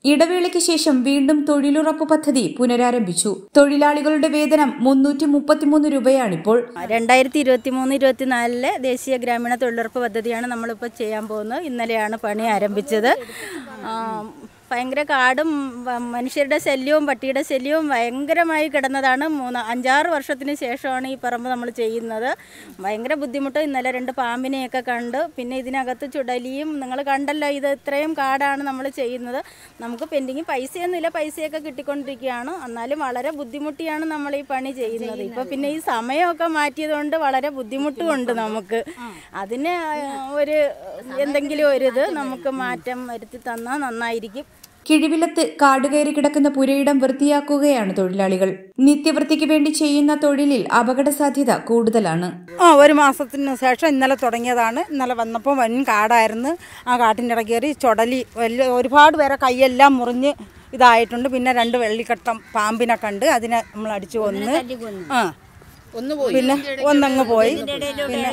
ഇടവേളയ്ക്ക് ശേഷം വീണ്ടും തൊഴിലുറപ്പ് പദ്ധതി പുനരാരംഭിച്ചു തൊഴിലാളികളുടെ വേതനം മുന്നൂറ്റി മുപ്പത്തിമൂന്ന് രൂപയാണിപ്പോൾ രണ്ടായിരത്തി ഇരുപത്തി മൂന്ന് ഇരുപത്തിനാലിലെ ദേശീയ ഗ്രാമീണ തൊഴിലുറപ്പ് പദ്ധതിയാണ് നമ്മളിപ്പോൾ ചെയ്യാൻ പോകുന്നത് ഇന്നലെയാണ് പണി ആരംഭിച്ചത് ആ, ഭയങ്കര കാടും വ- മനുഷ്യരുടെ ശല്യവും പട്ടിയുടെ ശല്യവും ഭയങ്കരമായി കിടന്നതാണ് മൂന്ന് അഞ്ചാറ് വർഷത്തിന് ശേഷമാണ് ഈ പറമ്പ് നമ്മൾ ചെയ്യുന്നത് ഭയങ്കര ബുദ്ധിമുട്ട് ഇന്നലെ രണ്ട് പാമ്പിനെയൊക്കെ കണ്ട് പിന്നെ ഇതിനകത്ത് ചുടലിയും നിങ്ങൾ കണ്ടല്ലോ ഇത് ഇത്രയും കാടാണ് നമ്മൾ ചെയ്യുന്നത് നമുക്ക് പെൻഡിങ് പൈസയൊന്നുമില്ല പൈസയൊക്കെ കിട്ടിക്കൊണ്ടിരിക്കുകയാണ് എന്നാലും വളരെ ബുദ്ധിമുട്ടിയാണ് നമ്മൾ ഈ പണി ചെയ്യുന്നത് ഇപ്പോൾ പിന്നെ ഈ സമയമൊക്കെ മാറ്റിയതുകൊണ്ട് വളരെ ബുദ്ധിമുട്ടുമുണ്ട് നമുക്ക് അതിന് ഒരു എന്തെങ്കിലും ഒരു ഇത് നമുക്ക് മാറ്റം വരുത്തി തന്നാൽ നന്നായിരിക്കും കിഴിവിലത്ത് കാടുകയറി കിടക്കുന്ന പുരയിടം വൃത്തിയാക്കുകയാണ് തൊഴിലാളികൾ നിത്യവൃത്തിക്ക് വേണ്ടി ചെയ്യുന്ന തൊഴിലിൽ അപകട സാധ്യത കൂടുതലാണ് ആ ഒരു മാസത്തിന് ശേഷം ഇന്നലെ തുടങ്ങിയതാണ് ഇന്നലെ വന്നപ്പോൾ വൻ കാടായിരുന്നു ആ കാട്ടിൻ്റെ ഇടയ്ക്ക് കയറി ചുടലി വലിയ ഒരുപാട് പേരെ കൈയെല്ലാം മുറിഞ്ഞ് ഇതായിട്ടുണ്ട് പിന്നെ രണ്ട് വെള്ളിക്കട്ടം പാമ്പിനെ കണ്ട് അതിനെ നമ്മൾ അടിച്ചു കൊന്ന് ആ പിന്നെ ഒന്നങ്ങ് പോയി പിന്നെ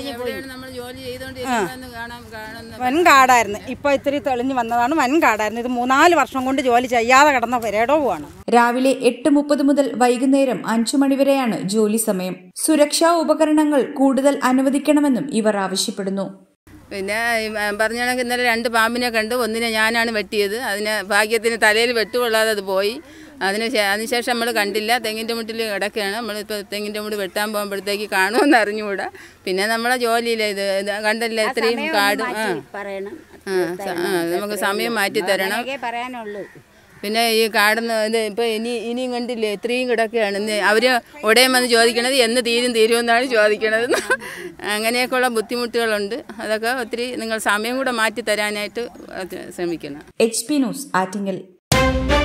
ആ. വൻ കാടായിരുന്നു ഇപ്പോൾ ഇത്തിരി തെളിഞ്ഞ് വന്നതാണ് വൻ കാടായിരുന്നു ഇത് മൂന്നാല് വർഷം കൊണ്ട് ജോലി ചെയ്യാതെ കിടന്ന പെരേടവുമാണ് രാവിലെ എട്ട് മുപ്പത് മുതൽ വൈകുന്നേരം അഞ്ചു മണിവരെയാണ് ജോലി സമയം സുരക്ഷാ ഉപകരണങ്ങൾ കൂടുതൽ അനുവദിക്കണമെന്നും ഇവർ ആവശ്യപ്പെടുന്നു പിന്നെ പറഞ്ഞ കണക്ക് ഇന്നലെ രണ്ട് പാമ്പിനെ കണ്ട് ഒന്നിനെ ഞാനാണ് വെട്ടിയത് അതിന് ഭാഗ്യത്തിന് തലയിൽ വെട്ടുകൊള്ളാതെ അത് പോയി അതിന് ശേ- അതിനുശേഷം നമ്മൾ കണ്ടില്ല തെങ്ങിൻ്റെ മുട്ടിൽ കിടക്കുകയാണ് നമ്മളിപ്പോൾ തെങ്ങിൻ്റെ മുടി വെട്ടാൻ പോകുമ്പോഴത്തേക്ക് കാണുമെന്ന് അറിഞ്ഞുകൂടാ പിന്നെ നമ്മളെ ജോലിയില്ല ഇത് ഇത് കണ്ടല്ലേ ഇത്രയും കാട് ആ പറയണം ആ, സ- ആ, നമുക്ക് സമയം മാറ്റി തരണം പറയാനുള്ളൂ പിന്നെ ഈ കാടുന്ന ഇത് ഇപ്പോൾ ഇനി ഇനിയും കണ്ടില്ലേ ഇത്രയും കിടക്കുകയാണ് ഇന്ന് അവർ ഉടയം വന്ന് ചോദിക്കണത് എന്ന് തീരും തീരുമെന്നാണ് ചോദിക്കണത് അങ്ങനെയൊക്കെയുള്ള ബുദ്ധിമുട്ടുകളുണ്ട് അതൊക്കെ ഒത്തിരി നിങ്ങൾ സമയം കൂടെ മാറ്റി തരാനായിട്ട് അത് ശ്രമിക്കണം എച്ച് പി ന്യൂസ് ആറ്റിങ്ങൽ